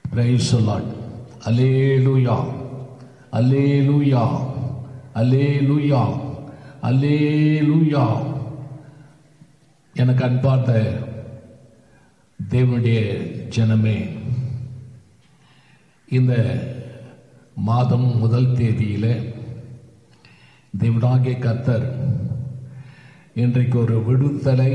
Price lord hallelujah hallelujah hallelujah hallelujah எனக்கு அன்பார்ந்த தேவனுடைய ஜனமே இந்த மாதம் முதல் தேதியில் தேவனாகிய கர்த்தர் இன்றைக்கு ஒரு விடுதலை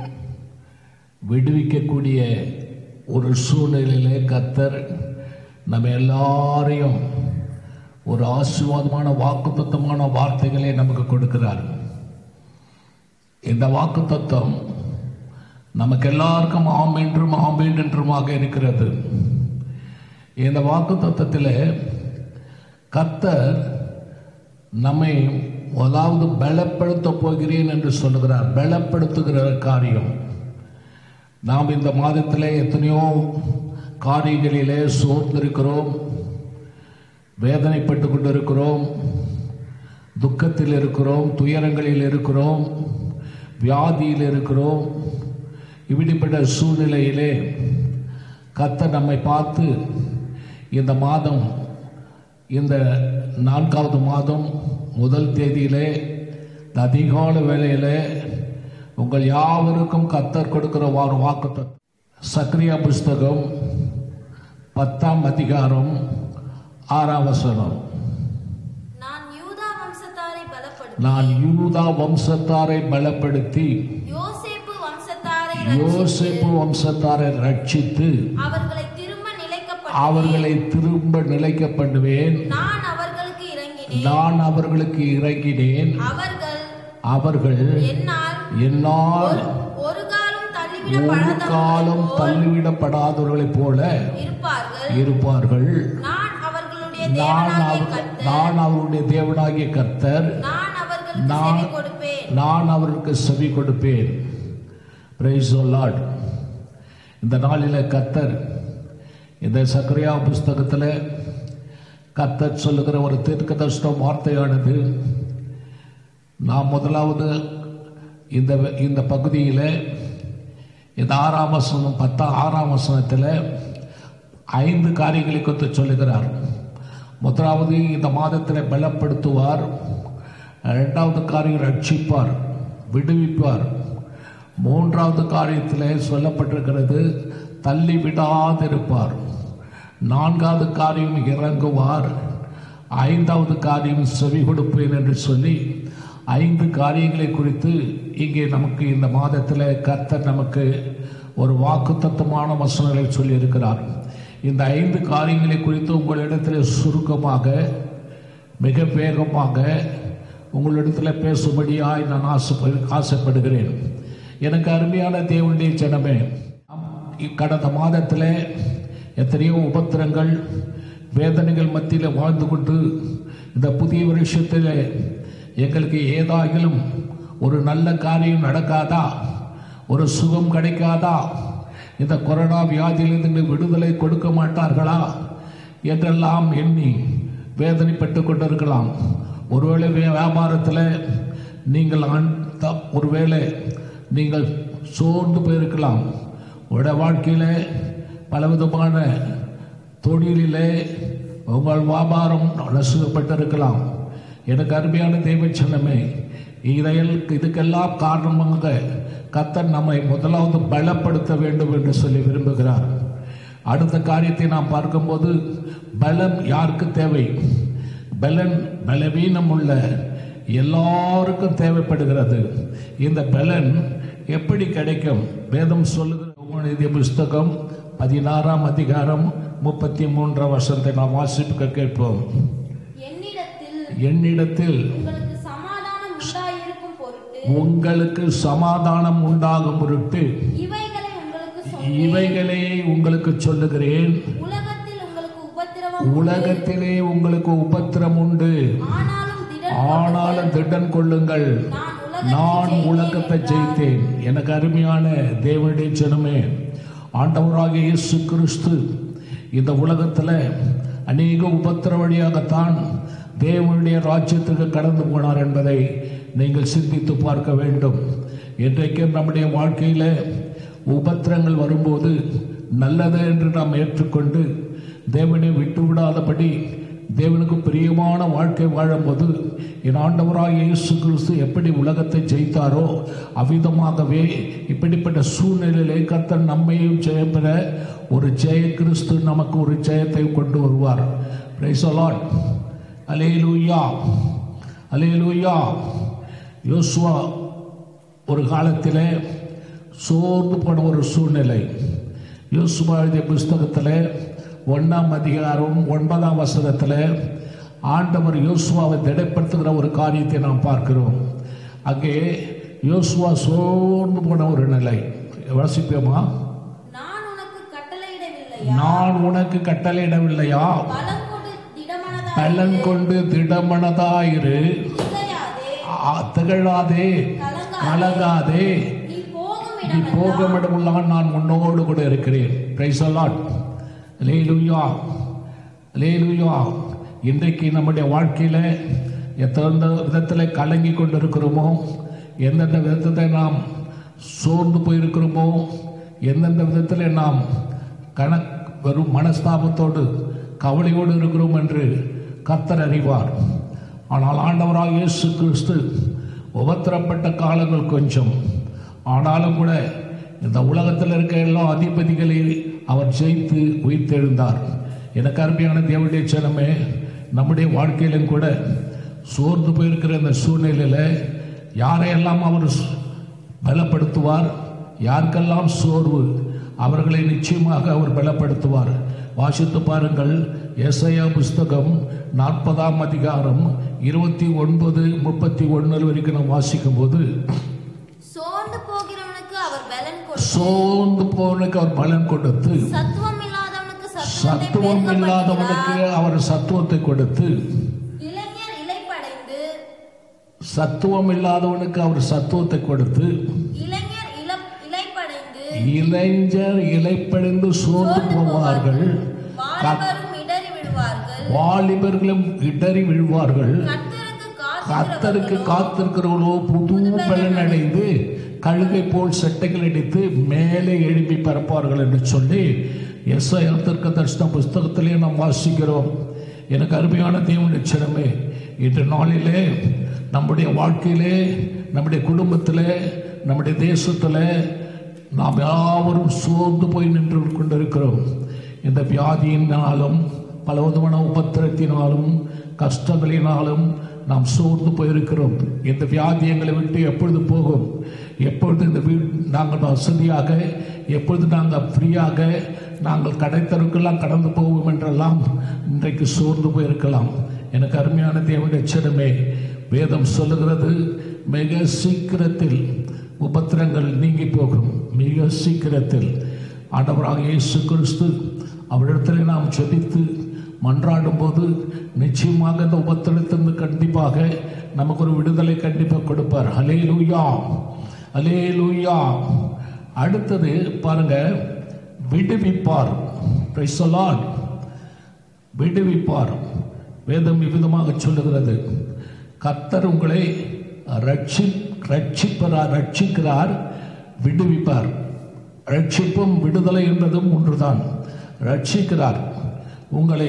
விடுவிக்கக்கூடிய ஒரு சூழ்நிலையிலே கர்த்தர் நம்ம எல்லாரையும் ஒரு ஆசீர்வாதமான வாக்குத்தத்தமான வார்த்தைகளை நமக்கு கொடுக்கிறார் இந்த வாக்குத்தத்தம் நமக்கு எல்லாருக்கும் ஆம் என்றும் ஆமேன் என்றுமாக இருக்கிறது இந்த வாக்குத்தத்தத்தில் கர்த்தர் நம்மை அதாவது பலப்படுத்த போகிறேன் என்று சொல்லுகிறார் பலப்படுத்துகிற காரியம் நாம் இந்த மாதத்தில் எத்தனையோ காரியங்களிலே சோர்ந்திருக்கிறோம் வேதனைப்பட்டு கொண்டிருக்கிறோம் துக்கத்தில் இருக்கிறோம் துயரங்களில் இருக்கிறோம் வியாதியில் இருக்கிறோம் இப்படிப்பட்ட சூழ்நிலையிலே கர்த்தர் நம்மை பார்த்து இந்த மாதம் இந்த நான்காவது மாதம் முதல் தேதியிலே இந்த அதிகால வேளையிலே உங்கள் யாவருக்கும் கத்தர் கொடுக்கிற ஒரு வாக்கு சக்ரியா புஸ்தகம் பத்தாம் அதிகாரம் ஆறாம் வசனம் நான் யூதா வம்சத்தாரை பலப்படுத்தி நான் யூதா வம்சத்தாரை பலப்படுத்தி யோசேப்பு வம்சத்தாரை யோசேப்பு வம்சத்தாரை ரட்சித்து அவர்களை திரும்ப நிலைக்கப்பட்ட அவர்களை திரும்ப நிலைக்க பண்ணுவேன் நான் அவர்களுக்கு இறங்கினேன் நான் அவர்களுக்கு இறங்கினேன் அவர்கள் அவர்கள் என்னால் என்னால் ஒரு காலம் ஒரு காலம் தள்ளிவிடப்படாதவர்கள் தள்ளிவிடப்படாதவர்களைப் போல இருப்பார்கள் இருப்பார்கள் நான் அவர்களுடைய நான் தேவனாகிய அவர் கர்த்தர் நான் அவருடைய தேவனாகிய கர்த்தர் நான் அவர்களுக்கு நான் செவி கொடுப்பேன் நான் அவருக்கு செவி கொடுப்பேன் Praise the Lord. இந்த நாளில் கர்த்தர் இந்த சக்கரையா புஸ்தகத்தில் கர்த்தர் சொல்லுகிற ஒரு தீர்க்கதர்ஷ்டம் வார்த்தையானது நான் முதலாவது இந்த இந்த பகுதியில் இந்த ஆறாம் வசனம் பத்தாம் ஆறாம் வசனத்தில் ஐந்து காரியங்களை குறித்து சொல்லுகிறார் முதலாவது இந்த மாதத்தில் பலப்படுத்துவார் இரண்டாவது காரியம் ரட்சிப்பார் விடுவிப்பார் மூன்றாவது காரியத்தில் சொல்லப்பட்டிருக்கிறது தள்ளி விடாதிருப்பார் நான்காவது காரியம் இறங்குவார் ஐந்தாவது காரியம் செவி கொடுப்பேன் என்று சொல்லி ஐந்து காரியங்களை குறித்து இங்கே நமக்கு இந்த மாதத்தில் கர்த்தர் நமக்கு ஒரு வாக்குத்தத்தமான வசனங்களை சொல்லியிருக்கிறார் இந்த ஐந்து காரியங்களை குறித்து உங்களிடத்தில் சுருக்கமாக மிக வேகமாக உங்களிடத்தில் பேசும்படியாய் நான் ஆசைப்படு ஆசைப்படுகிறேன் எனக்கு அருமையான தேவனுடைய ஜனமே கடந்த மாதத்தில் எத்தனையோ உபத்திரங்கள் வேதனைகள் மத்தியில் வாழ்ந்து கொண்டு இந்த புதிய வருஷத்தில் எங்களுக்கு ஏதாகிலும் ஒரு நல்ல காரியம் நடக்காதா ஒரு சுகம் கிடைக்காதா இந்த கொரோனா வியாதியிலிருந்து விடுதலை கொடுக்க மாட்டார்களா என்றெல்லாம் எண்ணி வேதனைப்பட்டு கொண்டிருக்கலாம் ஒருவேளை வே- வியாபாரத்தில் நீங்கள் ஆண்- த- ஒருவேளை நீங்கள் சோர்ந்து போயிருக்கலாம் உங்களுடைய வாழ்க்கையில் பலவிதமான தொழிலிலே உங்கள் வியாபாரம் நசுக்கப்பட்டிருக்கலாம் எனக்கு அருமையான தெய்வச்சனமே இதையல் இதுக்கெல்லாம் காரணமாக கத்தர் நம்மை முதலாவது பலப்படுத்த வேண்டும் என்று சொல்லி விரும்புகிறார் அடுத்த காரியத்தை நாம் பார்க்கும்போது பலம் யாருக்கு தேவை பலன் பலவீனம் உள்ள எல்லாருக்கும் தேவைப்படுகிறது இந்த பலன் எப்படி கிடைக்கும் வேதம் சொல்லுகிற உங்களுடைய புஸ்தகம் பதினாறாம் அதிகாரம் முப்பத்தி மூன்றாம் வருஷத்தை நாம் வாசிப்புக்க கேட்போம் என்னிடத்தில் என்னிடத்தில் உங்களுக்கு சமாதானம் உண்டாயிருக்கும் பொருட்டு உங்களுக்கு சமாதானம் உண்டாகும் பொருட்டு இவைகளை உங்களுக்கு சொல் இவைகளை உங்களுக்கு சொல்லுகிறேன் உலகத்தில் உங்களுக்கு உபத்திரவம் உலகத்திலே உங்களுக்கு உபத்திரம் உண்டு ஆனாலும் திடன் ஆனாலும் திடன் கொள்ளுங்கள் நான் நான் உலகத்தை ஜெயித்தேன் எனக்கு அருமையான தேவனுடைய ஜனமே ஆண்டவராகிய இயேசு கிறிஸ்து இந்த உலகத்தில் அநேக உபத்திர வழியாகத்தான் தேவனுடைய ராஜ்யத்துக்கு கடந்து போனார் என்பதை நீங்கள் சிந்தித்து பார்க்க வேண்டும் இன்றைக்கும் நம்முடைய வாழ்க்கையில் உபத்திரங்கள் வரும்போது நல்லது என்று நாம் ஏற்றுக்கொண்டு தேவனை விட்டு விடாதபடி தேவனுக்கு பிரியமான வாழ்க்கை வாழும்போது என் ஆண்டவராக இயேசு கிறிஸ்து எப்படி உலகத்தை ஜெயித்தாரோ அவ்விதமாகவே இப்படிப்பட்ட சூழ்நிலையிலே கர்த்தர் நம்மையும் ஜெயம் பெற ஒரு ஜெய கிறிஸ்து நமக்கு ஒரு ஜெயத்தை கொண்டு வருவார் பிரைஸ் அலாட் அலேலூயா அலேலூயா யோசுவா ஒரு காலத்தில் சோர்ந்து போன ஒரு சூழ்நிலை யோசுவா எழுதிய புஸ்தகத்தில் ஒன்றாம் அதிகாரம் ஒன்பதாம் வசனத்தில் ஆண்டவர் யோசுவாவை திடப்படுத்துகிற ஒரு காரியத்தை நாம் பார்க்கிறோம் அங்கே யோசுவா சோர்ந்து போன ஒரு நிலை வாசிப்போமா நான் உனக்கு கட்டளையிடவில்லையா நான் உனக்கு கட்டளையிடவில்லையா பலம் கொண்டு திடமனதாய் பலன் கொண்டு திடமனதாயிரு திகையாதே ஆ, திகழாதே கலங்காதே கலங்காதே நீ போகும் நீ இடமெல்லாம் போகும் இடமெல்லாம் நான் உன்னோடு கூட இருக்கிறேன் பிரைஸ் அலாட் லேலுயா லேலுயா இன்றைக்கு நம்முடைய வாழ்க்கையில் எத்தனை விதத்தில் கலங்கி கொண்டு இருக்கிறோமோ எந்தெந்த விதத்தில் நாம் சோர்ந்து போயிருக்கிறோமோ எந்தெந்த விதத்தில் நாம் கண வெறும் மனஸ்தாபத்தோடு கவலையோடு இருக்கிறோம் என்று கர்த்தர் அறிவார் ஆனால் ஆண்டவராக இயேசு கிறிஸ்து உபத்திரப்பட்ட காலங்கள் கொஞ்சம் ஆனாலும் கூட இந்த உலகத்தில் இருக்க எல்லா அதிபதிகளை அவர் ஜெயித்து உயிர்த்தெழுந்தார் எனக்கு அருமையான தேவனுடைய ஜனமே நம்முடைய வாழ்க்கையிலும் கூட சோர்ந்து போயிருக்கிற இந்த சூழ்நிலையில் யாரையெல்லாம் அவர் பலப்படுத்துவார் யாருக்கெல்லாம் சோர்வு அவர்களை நிச்சயமாக அவர் பலப்படுத்துவார் வாசித்து பாருங்கள் எஸ்ஐயா புஸ்தகம் நாற்பதாம் அதிகாரம் இருபத்தி ஒன்பது முப்பத்தி ஒன்று வரைக்கும் நாம் வாசிக்கும் போது சோர்ந்து போகிறவனுக்கு அவர் பலன் கொடு சோர்ந்து போனதுக்கு அவர் பலன் கொடுத்து சத்துவம் இல்லாதவனுக்கு சத்துவத்தை சத்துவம் பெருக இல்லாதவனுக்கு பண்ணுகிறார். அவர் சத்துவத்தை கொடுத்து இளைஞர் இளைப்படைந்து சத்துவம் இல்லாதவனுக்கு அவர் சத்துவத்தை கொடுத்து இளைஞர் இளம் இளைப்படைந்து இளைஞர் இலைப்படைந்து சோர்ந்து போவார்கள் வாலிபரும் இடறி விடுவார்கள் வாலிபர்களும் இடறி விழுவார்கள் கர்த்தருக்கு கர்த்தருக்கு காத்திருக்கிறவர்களோ காத்திருக்கிறவர்களோ புது பலன் அடைந்து கழுகை போல் செட்டைகள் அடித்து மேலே எழுப்பி பரப்பார்கள் என்று சொல்லி எஸ்ஐ தர்க்க தர்ஷன புஸ்தகத்திலே நாம் வாசிக்கிறோம் எனக்கு அருமையான தேவனுடைய சிறமே இன்று நாளிலே நம்முடைய வாழ்க்கையிலே நம்முடைய குடும்பத்தில் நம்முடைய தேசத்தில் நாம் யாவரும் சோர்ந்து போய் நின்று கொண்டிருக்கிறோம் இந்த வியாதியினாலும் பல விதமான உபத்திரத்தினாலும் கஷ்டங்களினாலும் நாம் சோர்ந்து போயிருக்கிறோம் இந்த வியாதி எங்களை விட்டு எப்பொழுது போகும் எப்பொழுது இந்த வீ நாங்கள் வசதியாக எப்பொழுது நாங்கள் ஃப்ரீயாக நாங்கள் கடைத்தருக்கெல்லாம் கடந்து போவோம் என்றெல்லாம் இன்றைக்கு சோர்ந்து போயிருக்கலாம் எனக்கு அருமையான தேவனுடைய எச்சரிமே வேதம் சொல்லுகிறது மிக சீக்கிரத்தில் உபத்திரங்கள் நீங்கி போகும் மிக சீக்கிரத்தில் ஆண்டவராக இயேசு கிறிஸ்து அவரிடத்தில் நாம் செபித்து மன்றாடும் போது நிச்சயமாக இந்த உபத்திரத்திலிருந்து கண்டிப்பாக நமக்கு ஒரு விடுதலை கண்டிப்பாக கொடுப்பார் ஹலே லூயா ஹலே லூயா அடுத்தது பாருங்க விடுவிப்பார் Praise the Lord. விடுவிப்பார் வேதம் இவ்விதமாக சொல்லுகிறது கர்த்தர் உங்களை ரட்சி ரட்சிப்பரார் ரட்சிக்கிறார் விடுவிப்பார் ரட்சிப்பும் விடுதலை என்பதும் ஒன்றுதான் ரட்சிக்கிறார் உங்களை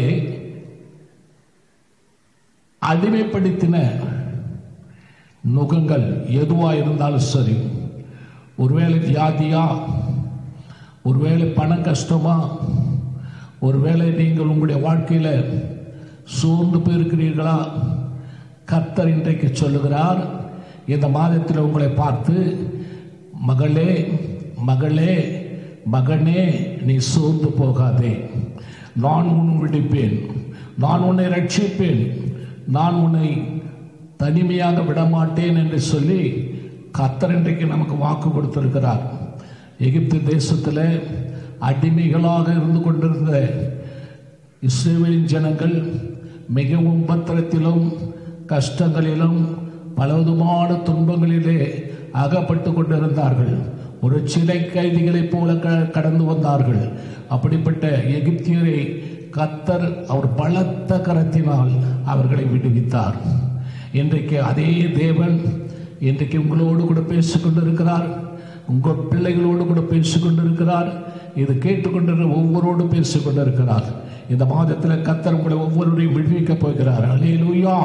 அடிமைப்படுத்தின நுகங்கள் எதுவாக இருந்தாலும் சரி ஒருவேளை வியாதியா ஒருவேளை பண கஷ்டமா ஒருவேளை நீங்கள் உங்களுடைய வாழ்க்கையில் சோர்ந்து போயிருக்கிறீர்களா கர்த்தர் இன்றைக்கு சொல்லுகிறார் இந்த மாதத்தில் உங்களை பார்த்து மகளே மகளே மகனே நீ சோர்ந்து போகாதே நான் உன் விடுப்பேன் நான் உன்னை ரட்சிப்பேன் நான் உன்னை தனிமையாக விடமாட்டேன் என்று சொல்லி கர்த்தர் இன்றைக்கு நமக்கு வாக்கு கொடுத்திருக்கிறார் எகிப்து தேசத்தில் அடிமைகளாக இருந்து கொண்டிருந்த இஸ்ரேலின் ஜனங்கள் மிகவும் உபத்திரத்திலும் கஷ்டங்களிலும் பலவிதமான துன்பங்களிலே அகப்பட்டு கொண்டிருந்தார்கள் ஒரு சிலை கைதிகளைப் போல க- கடந்து வந்தார்கள் அப்படிப்பட்ட எகிப்தியரை கத்தர் அவர் பலத்த கரத்தினால் அவர்களை விடுவித்தார் இன்றைக்கு அதே தேவன் இன்றைக்கு உங்களோடு கூட பேசிக் கொண்டிருக்கிறார் உங்கள் பிள்ளைகளோடு கூட பேசிக் கொண்டிருக்கிறார் இது கேட்டுக்கொண்டிருக்கிற ஒவ்வொருவரோடு பேசிக் கொண்டிருக்கிறார் இந்த மாதத்தில் கத்தர் உங்களை ஒவ்வொருவரையும் விடுவிக்கப் போகிறார் அலே லூயா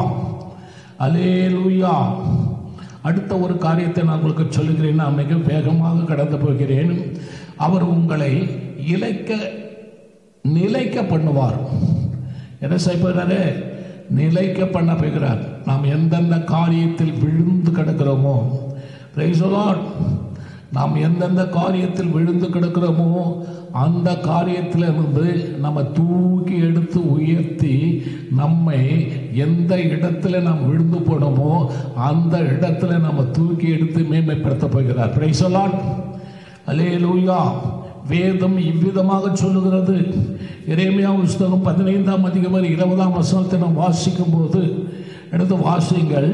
அலே லூயா அடுத்த ஒரு காரியத்தை நான் உங்களுக்கு சொல்லுகிறேன் நான் மிக வேகமாக கடந்து போகிறேன் அவர் உங்களை இழைக்க நிலைக்க பண்ணுவார் என்ன செய்ய போகிறாரு நிலைக்க பண்ண போகிறார் நாம் எந்தெந்த காரியத்தில் விழுந்து கிடக்கிறோமோ Praise the Lord. நாம் எந்தெந்த காரியத்தில் விழுந்து கிடக்கிறோமோ அந்த காரியத்தில் இருந்து நம்ம தூக்கி எடுத்து உயர்த்தி நம்மை எந்த இடத்துல நாம் விழுந்து போனோமோ அந்த இடத்துல நம்ம தூக்கி எடுத்து மேன்மைப்படுத்த போகிறார் Praise the Lord. அல்லேலூயா வேதம் இவ்விதமாக சொல்லுகிறது இறைமையா புஸ்தகம் பதினைந்தாம் அதிகமாக இருபதாம் வசனத்தை நாம் வாசிக்கும் போது எடுத்து வாசிங்கள்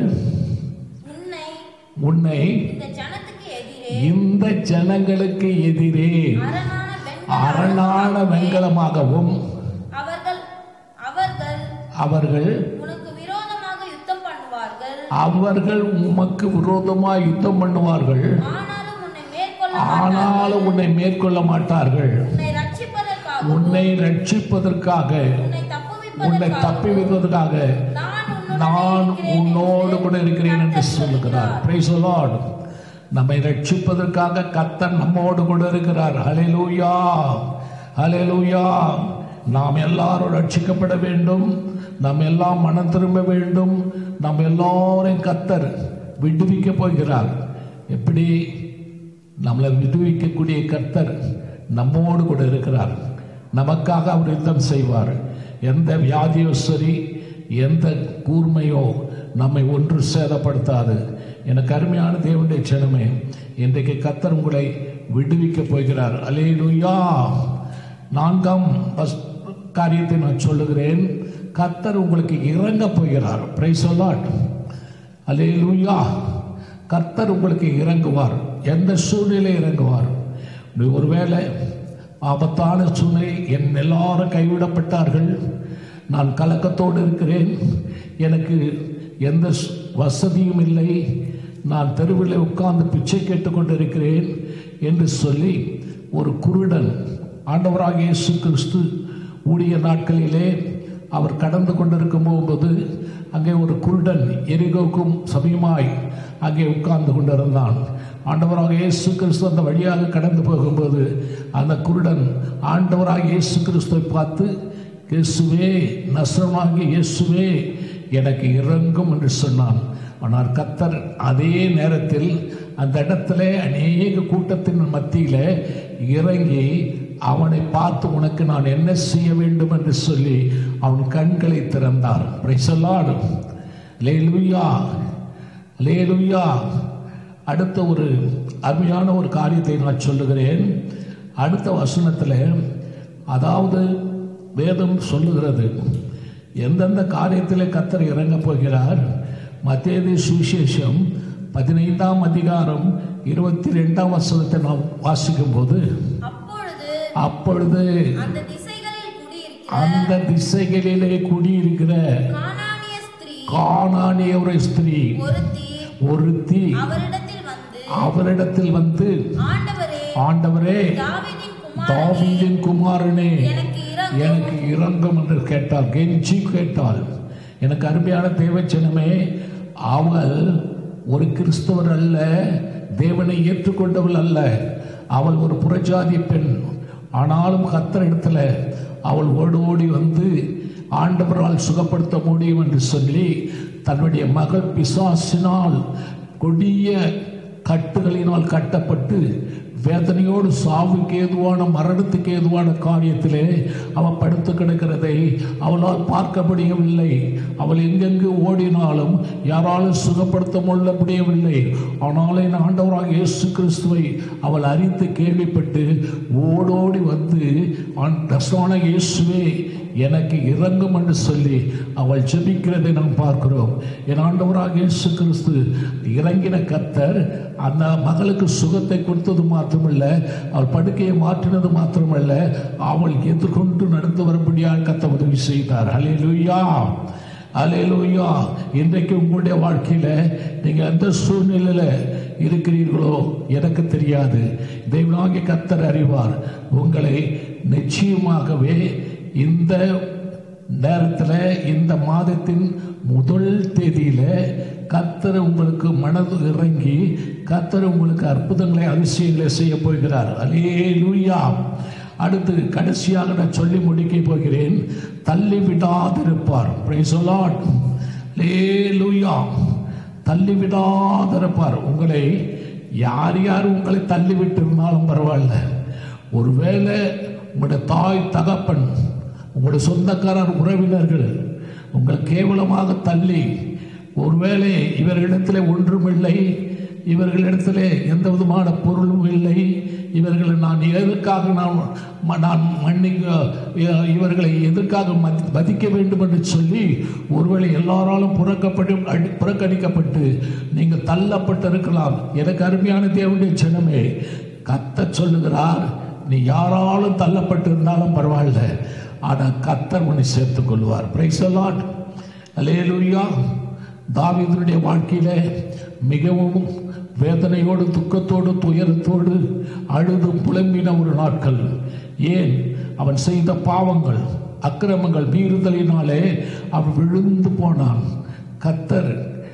உன்னை உன்னை இந்த ஜனத்துக்கு எதிரே இந்த ஜனங்களுக்கு எதிரே அரணான வெண்கல அரணான வெண்கலமாகவும் அவர்கள் அவர்கள் அவர்கள் உனக்கு விரோதமாக யுத்தம் பண்ணுவார்கள் அவர்கள் உமக்கு விரோதமாய் யுத்தம் பண்ணுவார்கள் ஆனாலும் உன்னை மேற்கொள்ள ஆனாலும் உன்னை மேற்கொள்ள மாட்டார்கள் உன்னை ரட்சிப்பதற்காக உன்னை ரட்சிப்பதற்காக உன்னை உன்னை தப்புவிப்பதற்காக தப்பி வைப்பதற்காக நான் நான் உன்னுடன் இருக்கிறேன் உன்னோடு கூட என்று இருக்கிறேன் என்று கர்த்தர் சொல்லுகிறார் Praise the Lord. நம்மை ரட்சிப்பதற்காக கத்தர் நம்மோடு கூட இருக்கிறார் ஹalleluya ஹalleluya நாம் எல்லாரும் ரட்சிக்கப்பட வேண்டும் நாம் எல்லாம் மனம் திரும்ப வேண்டும் நாம் எல்லாரையும் கத்தர் விடுவிக்க போகிறார் எப்படி நம்மளை விடுவிக்கக்கூடிய கர்த்தர் நம்மோடு கூட இருக்கிறார் நமக்காக அவர் யுத்தம் செய்வார் எந்த வியாதியோ சரி எந்த கூர்மையோ நம்மை ஒன்று சேதப்படுத்தாது எனக்கு அருமையான தேவனுடைய ஜனமே இன்றைக்கு கர்த்தர் உங்களை விடுவிக்க போகிறார் அலேலுயா நான்காம் வஸ்- காரியத்தை நான் சொல்லுகிறேன் கர்த்தர் உங்களுக்கு இறங்க போகிறார் பிரைஸ் சொல்லாட் அலேலுயா கர்த்தர் உங்களுக்கு இறங்குவார் எந்த சூழ்நிலை இறங்குவார் நீ ஒருவேளை ஆபத்தான சூழ்நிலை என் எல்லாரும் கைவிடப்பட்டார்கள் நான் கலக்கத்தோடு இருக்கிறேன் எனக்கு எந்த ஸ்- வசதியும் இல்லை நான் தெருவில் உட்கார்ந்து பிச்சை கேட்டுக்கொண்டு இருக்கிறேன் என்று சொல்லி ஒரு குருடன் ஆண்டவராக இயேசு கிறிஸ்து ஊழிய நாட்களிலே அவர் கடந்து கொண்டிருக்கும் போது அங்கே ஒரு குருடன் எரிகோக்கும் சமயமாய் அங்கே உட்கார்ந்து கொண்டிருந்தான் ஆண்டவராக இயேசு கிறிஸ்து அந்த வழியாக கடந்து போகும்போது அந்த குருடன் ஆண்டவராக இயேசு கிறிஸ்துவை பார்த்து இயேசுவே நசரமாகிய இயேசுவே எனக்கு இறங்கும் என்று சொன்னான் ஆனால் கத்தர் அதே நேரத்தில் அந்த இடத்துல அநேக கூட்டத்தின் மத்தியில இறங்கி அவனை பார்த்து உனக்கு நான் என்ன செய்ய வேண்டும் என்று சொல்லி அவன் கண்களை திறந்தார் பிரைசலாடு லேலுயா லேலுயா அடுத்த ஒரு அருமையான ஒரு காரியத்தை நான் சொல்லுகிறேன் அடுத்த வசனத்தில் அதாவது வேதம் சொல்லுகிறது எந்தெந்த காரியத்தில் கத்தர் இறங்கப் போகிறார் மத்திய சுவிசேஷம் பதினைந்தாம் அதிகாரம் இருபத்தி ரெண்டாம் வசனத்தை நாம் வாசிக்கும் போது அப்பொழுது அப்பொழுது அந்த திசைகளில் குடியிருக்கிற அந்த திசைகளிலே குடியிருக்கிற கானானிய ஸ்திரீ காணானிய ஒரு ஸ்திரீ ஒருத்தி ஒருத்தி அவரிடத்தில் வந்து அவரிடத்தில் வந்து ஆண்டவரே ஆண்டவரே தாவீதின் குமாரனே தாவீதின் குமாரனே எனக்கு இறங்கும் எனக்கு இறங்கும் என்று கேட்டாள் கெஞ்சி கேட்டாள் எனக்கு அருமையான தேவச்சனமே அவள் ஒரு கிறிஸ்தவர் அல்ல தேவனை ஏற்றுக்கொண்டவள் அல்ல அவள் ஒரு புறஜாதி பெண் ஆனாலும் கத்தர் இடத்துல அவள் ஓடி ஓடி வந்து ஆண்டவரால் சுகப்படுத்த முடியும் என்று சொல்லி தன்னுடைய மகள் பிசாசினால் கொடிய கட்டுகளினால் கட்டப்பட்டு வேதனையோடு சாவுக்கு ஏதுவான மரணத்துக்கு ஏதுவான காரியத்திலே அவள் படுத்து கிடக்கிறதை அவளால் பார்க்க முடியவில்லை அவள் எங்கெங்கு ஓடினாலும் யாராலும் சுகப்படுத்த முள்ள முடியவில்லை ஆனாலும் என் ஆண்டவராக இயேசு கிறிஸ்துவை அவள் அறிந்து கேள்விப்பட்டு ஓடோடி வந்து ஆண் ரசோன இயேசுவே எனக்கு இறங்கும் என்று சொல்லி அவள் ஜெபிக்கிறதை நாம் பார்க்கிறோம் என் ஆண்டவராக இயேசு கிறிஸ்து இறங்கின கத்தர் அந்த மகளுக்கு சுகத்தை கொடுத்தது மாத்திரமல்ல அவள் படுக்கையை மாற்றினது மாத்திரமல்ல அவள் எதிர்கொண்டு நடந்து வரும்படியாக கத்த உதவி செய்தார் அலையலுயா அலையலுயா இன்றைக்கு உங்களுடைய வாழ்க்கையில நீங்க எந்த சூழ்நிலையில இருக்கிறீர்களோ எனக்கு தெரியாது தெய்வனாகிய கத்தர் அறிவார் உங்களை நிச்சயமாகவே இந்த நேரத்தில் இந்த மாதத்தின் முதல் தேதியில கத்தர் உங்களுக்கு மனது இறங்கி கத்தர் உங்களுக்கு அற்புதங்களை அதிசயங்களை செய்ய போகிறார் அலே லூயா அடுத்து கடைசியாக நான் சொல்லி முடிக்க போகிறேன் தள்ளி விடாதிருப்பார் பிரைஸ் லார்ட் லேலூயா தள்ளி விடாதிருப்பார் உங்களை யார் யார் உங்களை தள்ளி விட்டிருந்தாலும் பரவாயில்ல ஒருவேளை உங்களுடைய தாய் தகப்பன் உங்களுடைய சொந்தக்காரர் உறவினர்கள் உங்கள் கேவலமாக தள்ளி ஒருவேளை இவர்களிடத்தில் ஒன்றுமில்லை இவர்களிடத்தில் எந்த விதமான பொருளும் இல்லை இவர்களை நான் எதற்காக நான் ம- நான் மன்னிக்க இ- இவர்களை எதற்காக மதி- மதிக்க வேண்டும் என்று சொல்லி ஒருவேளை எல்லாராலும் புறக்கப்பட்டு அடி- புறக்கணிக்கப்பட்டு நீங்கள் தள்ளப்பட்டிருக்கலாம் எனக்கு அருமையான தேவனுடைய ஜனமே கத்த சொல்லுகிறார் நீ யாராலும் தள்ளப்பட்டு இருந்தாலும் பரவாயில்ல ஆனால் கத்தர் உன்னை சேர்த்துக் கொள்வார் பிரைஸ் லாட் அலேலுயா தாவீதுடைய வாழ்க்கையில மிகவும் வேதனையோடு துக்கத்தோடு துயரத்தோடு அழுது புலம்பின ஒரு நாட்கள் ஏன் அவன் செய்த பாவங்கள் அக்கிரமங்கள் மீறுதலினாலே அவன் விழுந்து போனான் கத்தர்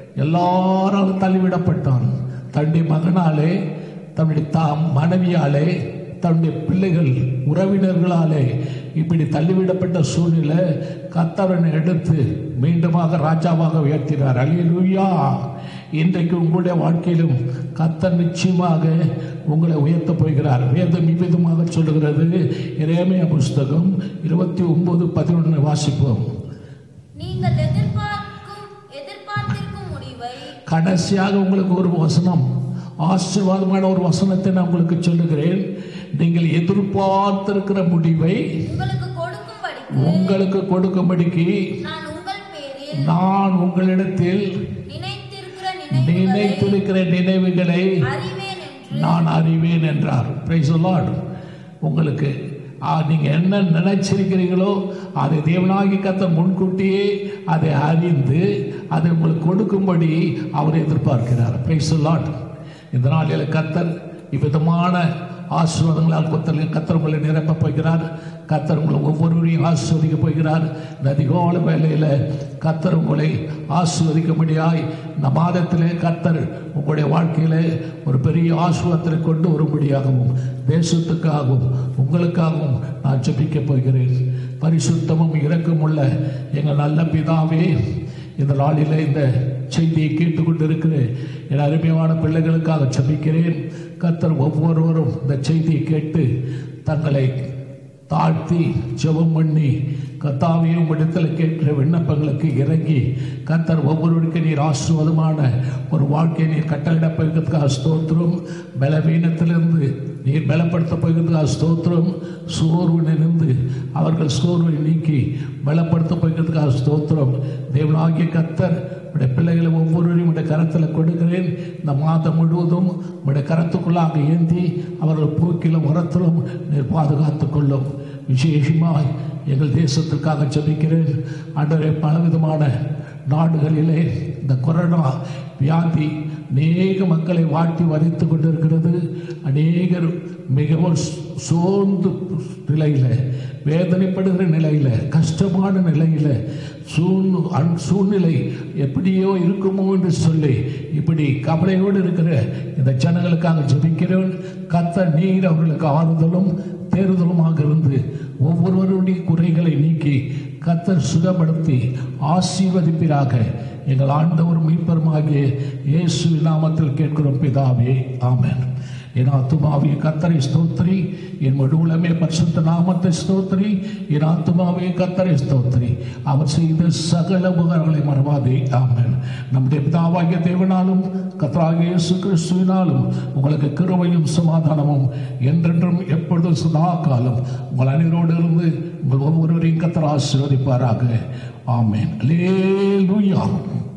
எல்லாராலும் தள்ளிவிடப்பட்டான் தன்னுடைய மகனாலே தன்னுடைய தாம் மனைவியாலே தன்னுடைய பிள்ளைகள் உறவினர்களாலே இப்படி தள்ளிவிடப்பட்ட சூழ்நிலை கத்தவனை எடுத்து மீண்டுமாக ராஜாவாக உயர்த்தினார் அல்லேலூயா இன்றைக்கு உங்களுடைய வாழ்க்கையிலும் கத்தர் நிச்சயமாக உங்களை உயர்த்தப் போகிறார் வேதம் இவ்விதமாக சொல்லுகிறது இறைமைய புஸ்தகம் இருபத்தி ஒன்பது பதினொன்று வாசிப்போம் நீங்கள் எதிர்பார்க்கும் எதிர்பார்த்திருக்கும் முடிவை கடைசியாக உங்களுக்கு ஒரு வசனம் ஆசீர்வாதமான ஒரு வசனத்தை நான் உங்களுக்கு சொல்லுகிறேன் நீங்கள் எதிர்பார்த்திருக்கிற முடிவை உங்களுக்கு கொடுக்கும்படிக்கு உங்களுக்கு கொடுக்கும்படிக்கு நான் உங்கள் பேரில் நான் உங்களிடத்தில் நினைத்திருக்கிற நினைவுகளை நினைத்திருக்கிற நினைவுகளை அறிவேன் என்று நான் அறிவேன் என்றார் பிரைஸ் லார்ட் உங்களுக்கு ஆ, நீங்க என்ன நினைச்சிருக்கிறீங்களோ அதை தேவனாகி கத்த முன்கூட்டியே அதை அறிந்து அதை உங்களுக்கு கொடுக்கும்படி அவர் எதிர்பார்க்கிறார் பிரைஸ் லார்ட் இந்த நாளில் கத்தர் இவ்விதமான ஆசீர்வாதங்களால் கத்தர் கத்தர் உங்களை நிரப்ப போகிறார் கத்தர் உங்களை ஒவ்வொருவரையும் ஆசீர்வதிக்க போகிறார் இந்த அதிகால வேலையில் கத்தர் உங்களை ஆசீர்வதிக்கும்படியாய் இந்த மாதத்திலே கத்தர் உங்களுடைய வாழ்க்கையிலே ஒரு பெரிய ஆசீர்வாதத்தை கொண்டு வரும்படியாகவும் தேசத்துக்காகவும் உங்களுக்காகவும் நான் ஜெபிக்க போகிறேன் பரிசுத்தமும் இரக்கமுள்ள எங்கள் நல்ல பிதாவே இந்த நாளிலே இந்த செய்தியை கேட்டுக்கொண்டு இருக்கிற என் அருமையான பிள்ளைகளுக்காக ஜெபிக்கிறேன் கத்தர் ஒவ்வொருவரும் இந்த செய்தியை கேட்டு தங்களை தாழ்த்தி ஜெபம் பண்ணி கத்தாவையும் இடத்தில் கேட்கிற விண்ணப்பங்களுக்கு இறங்கி கத்தர் ஒவ்வொருவருக்கு நீர் ஆசுவதமான ஒரு வாழ்க்கையை நீர் கட்டளிடப் போகிறதுக்காக ஸ்தோத்திரம் பலவீனத்திலிருந்து நீர் பலப்படுத்த போகிறதுக்காக ஸ்தோத்திரம் சோர்வு நினைந்து அவர்கள் சோர்வை நீக்கி பலப்படுத்த போகிறதுக்காக ஸ்தோத்திரம் தேவனாகிய கத்தர் உடைய பிள்ளைகளை ஒவ்வொருவரையும் உடைய கரத்தில் கொடுக்கிறேன் இந்த மாதம் முழுவதும் உடைய கரத்துக்குள்ளாக ஏந்தி அவர்கள் போக்கிலும் உரத்திலும் நீர் பாதுகாத்துக் கொள்ளும் விசேஷமாய் எங்கள் தேசத்திற்காக ஜெபிக்கிறேன் ஆண்டவரே பலவிதமான நாடுகளிலே இந்த கொரோனா வியாதி அநேக மக்களை வாட்டி வதைத்து கொண்டிருக்கிறது அநேகர் மிகவும் சோர்ந்து நிலையில் வேதனைப்படுகிற நிலையில் கஷ்டமான நிலையில் சூழ் அன் சூழ்நிலை எப்படியோ இருக்குமோ என்று சொல்லி இப்படி கவலையோடு இருக்கிற இந்த ஜனங்களுக்காக ஜெபிக்கிறேன் கத்த நீர் அவர்களுக்கு ஆறுதலும் தேறுதலுமாக இருந்து ஒவ்வொருவருடைய குறைகளை நீக்கி கத்தர் சுகப்படுத்தி ஆசீர்வதிப்பீராக எங்கள் ஆண்டவர் மீட்பருமாகிய இயேசு நாமத்தில் கேட்கிறோம் பிதாவே ஆமென் என் ஆத்துமாவே கத்தரை ஸ்தோத்திரி என் மடுவுலமே பரிசுத்த நாமத்தை ஸ்தோத்திரி என் ஆத்துமாவே கத்தரை ஸ்தோத்திரி அவர் செய்த சகல உபகாரங்களை மறவாதே ஆமென் நம்முடைய பிதாவாகிய தேவனாலும் கத்தராகிய இயேசு கிறிஸ்துவினாலும் உங்களுக்கு கிருபையும் சமாதானமும் என்றென்றும் எப்பொழுதும் சதா காலம் உங்கள் அனைவரோடு இருந்து உங்கள் ஒவ்வொருவரையும் கத்தர் ஆசீர்வதிப்பாராக ஆமென் அல்லேலூயா